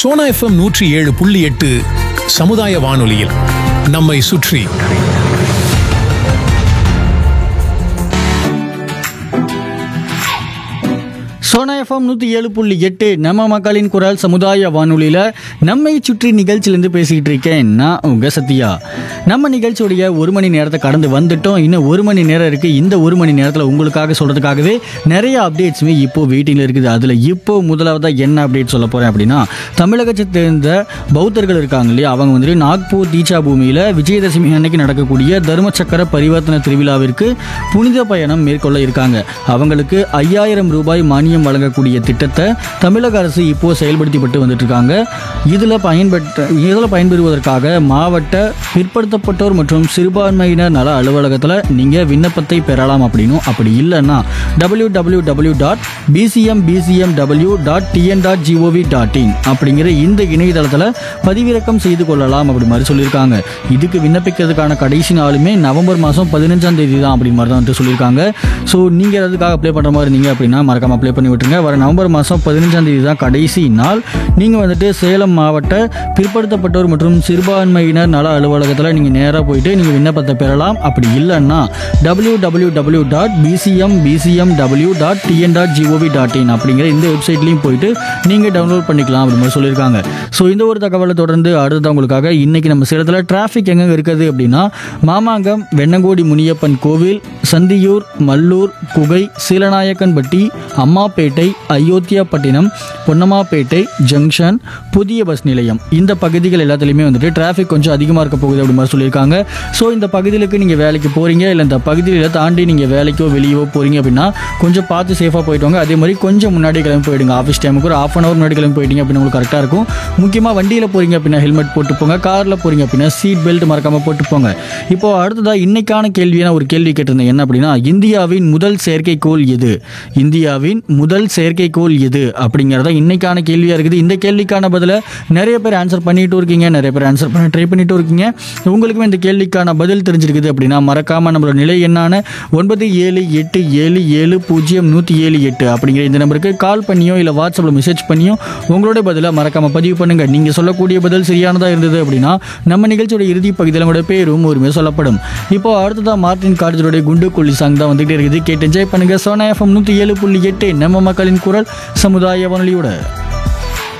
Sona FM நூற்றி ஏழு புள்ளி எட்டு சமுதாய வானொலியில் நம்மை சுற்றி சோனா எஃப்எம் நூற்றி ஏழு புள்ளி எட்டு நம்ம மக்களின் குரல் சமுதாய வானொலியில் நம்மை சுற்றி நிகழ்ச்சியிலேருந்து பேசிக்கிட்டு இருக்கேன் நான் உங்கள் சத்யா நம்ம நிகழ்ச்சியுடைய ஒரு மணி நேரத்தை கடந்து வந்துட்டோம் இன்னும் ஒரு மணி நேரம் இருக்குது இந்த ஒரு மணி நேரத்தில் உங்களுக்காக சொல்கிறதுக்காகவே நிறைய அப்டேட்ஸுமே இப்போ வெயிட்டிங்கில் இருக்குது அதில் இப்போ முதலாவதாக என்ன அப்டேட் சொல்ல போகிறேன் அப்படின்னா தமிழகத்தை சேர்ந்த பௌத்தர்கள் இருக்காங்க இல்லையா அவங்க வந்துட்டு நாக்பூர் தீட்சா பூமியில் விஜயதசமி அன்னைக்கு நடக்கக்கூடிய தர்மச்சக்கர பரிவர்த்தன திருவிழாவிற்கு புனித பயணம் மேற்கொள்ள இருக்காங்க அவங்களுக்கு ஐயாயிரம் ரூபாய் மானியம் வழங்கக்கூடிய திட்டத்தை தமிழக அரசு இப்போ செயல்படுத்திப்பட்டு வந்துட்டு இருக்காங்க இதில் பயன்பெற்ற இதில் பயன்பெறுவதற்காக மாவட்ட பிற்படுத்தப்பட்டோர் மற்றும் சிறுபான்மையினர் நல அலுவலகத்தில் நீங்கள் விண்ணப்பத்தை பெறலாம் அப்படின்னும் அப்படி இல்லைன்னா W W W dot PCM PCM W dot TN dot GOV dot in அப்படிங்கிற இந்த இணையதளத்தில் பதிவிறக்கம் செய்து கொள்ளலாம் அப்படி மாதிரி சொல்லியிருக்காங்க இதுக்கு விண்ணப்பிக்கிறதுக்கான கடைசி நாளுமே நவம்பர் மாதம் பதினஞ்சாம் தேதி தான் அப்படி மாதிரி தான் வந்துட்டு சொல்லியிருக்காங்க ஸோ நீங்கள் அதுக்காக அப்ளை பண்ணுற மாதிரி இருந்தீங்க அப்படின்னா மறக்காம அப்ளை பண்ணி விட்டுருங்க வர நவம்பர் மாதம் பதினஞ்சாம் தேதி தான் கடைசி நாள் நீங்கள் வந்துட்டு சேலம் மாவட்ட பிற்படுத்தப்பட்டோர் மற்றும் சிறுபான்மையினர் நல அலுவலகத்தில் நீங்கள் நேராக போயிட்டு நீங்கள் விண்ணப்பத்தை பெறலாம் அப்படி இல்லைன்னா W W W dot PCM PCM W dot TN dot GOV dot in அப்படிங்கிற இந்த வெப்சைட்லையும் போயிட்டு நீங்கள் டவுன்லோட் பண்ணிக்கலாம் அப்படி மாதிரி சொல்லியிருக்காங்க ஸோ இந்த ஒரு தகவலை தொடர்ந்து அடுத்தது உங்களுக்காக இன்னைக்கு நம்ம சேலத்தில் டிராஃபிக் எங்கெங்க இருக்குது அப்படின்னா மாமாங்கம் வெண்ணங்கோடி முனியப்பன் கோவில் சந்தியூர் மல்லூர் குகை சீலநாயக்கன்பட்டி அம்மாப்பேட்டை அயோத்தியாப்பட்டினம் பொன்னம்மாப்பேட்டை ஜங்ஷன் புதிய பஸ் நிலையம் இந்த பகுதிகள் எல்லாத்துலேயுமே வந்துட்டு டிராஃபிக் கொஞ்சம் அதிகமாக இருக்க போகுது அப்படி மாதிரி சொல்லியிருக்காங்க ஸோ இந்த பகுதிகளுக்கு நீங்கள் வேலைக்கு போகிறீங்க இல்லை இந்த பகுதியில் தாண்டி நீங்கள் வேலைக்கோ வெளியவோ போகிறீங்க அப்படின்னா கொஞ்சம் பார்த்து சேஃபாக போயிட்டு வாங்க அதே மாதிரி கொஞ்சம் முன்னாடி கிளம்பி போயிடுங்க ஆஃபீஸ் டைமுக்கு ஒரு ஆஃப் அன் ஹவர் முன்னாடி கிளம்பி போயிட்டீங்க அப்படின்னு உங்களுக்கு கரெக்டாக இருக்கும் முக்கியமாக வண்டியில் போகிறீங்க அப்படின்னா ஹெல்மெட் போட்டு போங்க காரில் போகிறீங்க அப்படின்னா சீட் பெல்ட் மறக்காமல் போட்டு போங்க இப்போ அடுத்ததாக இன்னைக்கான கேள்வியை நான் ஒரு கேள்வி கேட்டிருந்தேன் என்ன அப்படின்னா இந்தியாவின் முதல் செயற்கைக்கோள் எது இந்தியாவின் முதல் செயற்கைக்கோள் எது அப்படிங்கிறத இன்னைக்கான கேள்வியாக இருக்குது இந்த கேள்விக்கான பதிலை நிறைய பேர் ஆன்சர் பண்ணிட்டு இருக்கீங்க நிறைய பேர் ஆன்சர் பண்ண ட்ரை பண்ணிட்டு இருக்கீங்க உங்களுக்குமே இந்த கேள்விக்கான பதில் தெரிஞ்சிருக்குது அப்படின்னா மறக்காமல் நம்மளோட நிலை எண்ணான ஒன்பது ஏழு எட்டு ஏழு ஏழு பூஜ்ஜியம் நூற்றி ஏழு எட்டு அப்படிங்கிற இந்த நம்பருக்கு கால் பண்ணியோ இல்லை வாட்ஸ்அப்பில் மெசேஜ் பண்ணியோ உங்களோட பதிலை மறக்காமல் பதிவு பண்ணுங்கள் நீங்கள் சொல்லக்கூடிய பதில் சரியானதாக இருந்தது அப்படின்னா நம்ம நிகழ்ச்சியோட இறுதி பகுதியில் உங்களோட பேரும் உரிமை சொல்லப்படும் இப்போ அடுத்ததாக மார்டின் கார்ஜரோடைய குண்டு கொல்லி சாங் தான் வந்துகிட்டே இருக்குது கேட்டு என்ஜாய் பண்ணுங்கள் சோனா எஃப்எம் நூற்றி ஏழு புள்ளி எட்டு நம்ம மக்களின் குரல் சமுதாய வானொலியோட